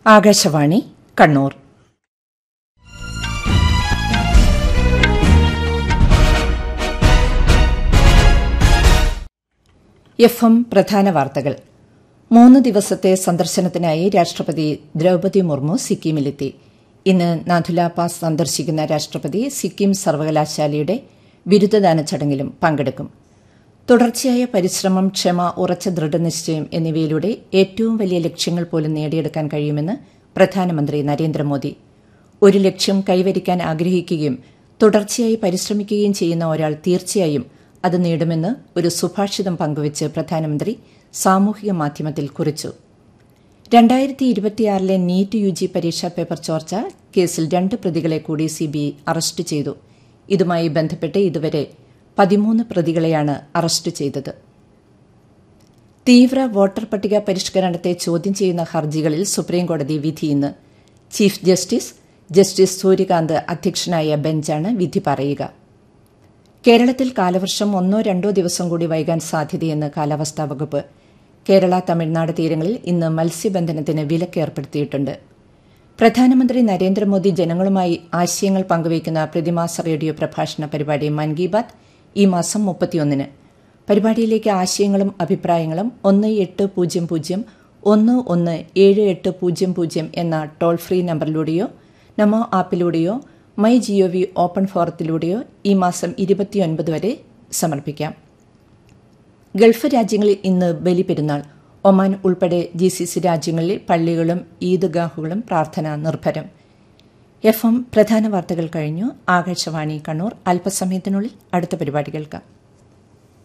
Akashvani Kannur F M പ്രധാന വാർത്തകൾ മൂന്ന് ദിവസത്തെ സന്ദർശനത്തിനായി രാഷ്ട്രപതി ദ്രൌപതി മുർമു സിക്കിമിലെത്തി ഇന്ന് നാഥുല പാസ് സന്ദർശിക്കുന്ന രാഷ്ട്രപതി സിക്കിം സർവകലാശാലയുടെ ബിരുദദാന ചടങ്ങിലും പങ്കെടുക്കും തുടർച്ചയായ പരിശ്രമം ക്ഷമ ഉറച്ച ദൃഢനിശ്ചയം എന്നിവയിലൂടെ ഏറ്റവും വലിയ ലക്ഷ്യങ്ങൾ പോലും നേടിയെടുക്കാൻ കഴിയുമെന്ന് പ്രധാനമന്ത്രി നരേന്ദ്രമോദി ഒരു ലക്ഷ്യം കൈവരിക്കാൻ ആഗ്രഹിക്കുകയും തുടർച്ചയായി പരിശ്രമിക്കുകയും ചെയ്യുന്ന ഒരാൾ തീർച്ചയായും അത് നേടുമെന്ന് ഒരു സുഭാഷിതം പങ്കുവച്ച് പ്രധാനമന്ത്രി സാമൂഹിക മാധ്യമത്തിൽ കുറിച്ചു രണ്ടായിരത്തി ഇരുപത്തിയാറിലെ നീറ്റ് യു ജി പരീക്ഷാ പേപ്പർ ചോർച്ച കേസിൽ രണ്ട് പ്രതികളെ കൂടി സിബിഐ അറസ്റ്റ് ചെയ്തു ഇതുമായി ബന്ധപ്പെട്ട് ഇതുവരെ പതിമൂന്ന് പ്രതികളെയാണ് അറസ്റ്റ് ചെയ്തത് തീവ്ര വോട്ടർ പട്ടിക പരിഷ്കരണത്തെ ചോദ്യം ചെയ്യുന്ന ഹർജികളിൽ സുപ്രീംകോടതി വിധി ഇന്ന് ചീഫ് ജസ്റ്റിസ് ജസ്റ്റിസ് സൂര്യകാന്ത് അധ്യക്ഷനായ ബെഞ്ചാണ് വിധി പറയുക കേരളത്തിൽ കാലവർഷം ഒന്നോ രണ്ടോ ദിവസം കൂടി വൈകാൻ സാധ്യതയെന്ന് കാലാവസ്ഥാ വകുപ്പ് കേരള തമിഴ്നാട് തീരങ്ങളിൽ ഇന്ന് മത്സ്യബന്ധനത്തിന് വിലക്ക് ഏർപ്പെടുത്തിയിട്ടുണ്ട് പ്രധാനമന്ത്രി നരേന്ദ്രമോദി ജനങ്ങളുമായി ആശയങ്ങൾ പങ്കുവയ്ക്കുന്ന പ്രതിമാസ റേഡിയോ പ്രഭാഷണ പരിപാടി മൻ കി ബാത് ഈ മാസം മുപ്പത്തിയൊന്നിന് പരിപാടിയിലേക്ക് ആശയങ്ങളും അഭിപ്രായങ്ങളും ഒന്ന് എട്ട് പൂജ്യം പൂജ്യം ഒന്ന് ഒന്ന് ഏഴ് എട്ട് പൂജ്യം പൂജ്യം എന്ന ടോൾ ഫ്രീ നമ്പറിലൂടെയോ നമോ ആപ്പിലൂടെയോ മൈ ജിഒവി ഓപ്പൺ ഫോറത്തിലൂടെയോ ഈ മാസം ഇരുപത്തിയൊൻപത് വരെ സമർപ്പിക്കാം ഗൾഫ് രാജ്യങ്ങളിൽ ഇന്ന് ബലിപെരുന്നാൾ ഒമാൻ ഉൾപ്പെടെ ജി സി സി രാജ്യങ്ങളിൽ പള്ളികളും ഈദ്ഗാഹുകളും പ്രാർത്ഥന നിർഭരം എഫ് എം പ്രധാന വാർത്തകൾ കഴിഞ്ഞു ആകാശവാണി കണ്ണൂർ അല്പസമയത്തിനുള്ളിൽ അടുത്ത പരിപാടി കേൾക്കാം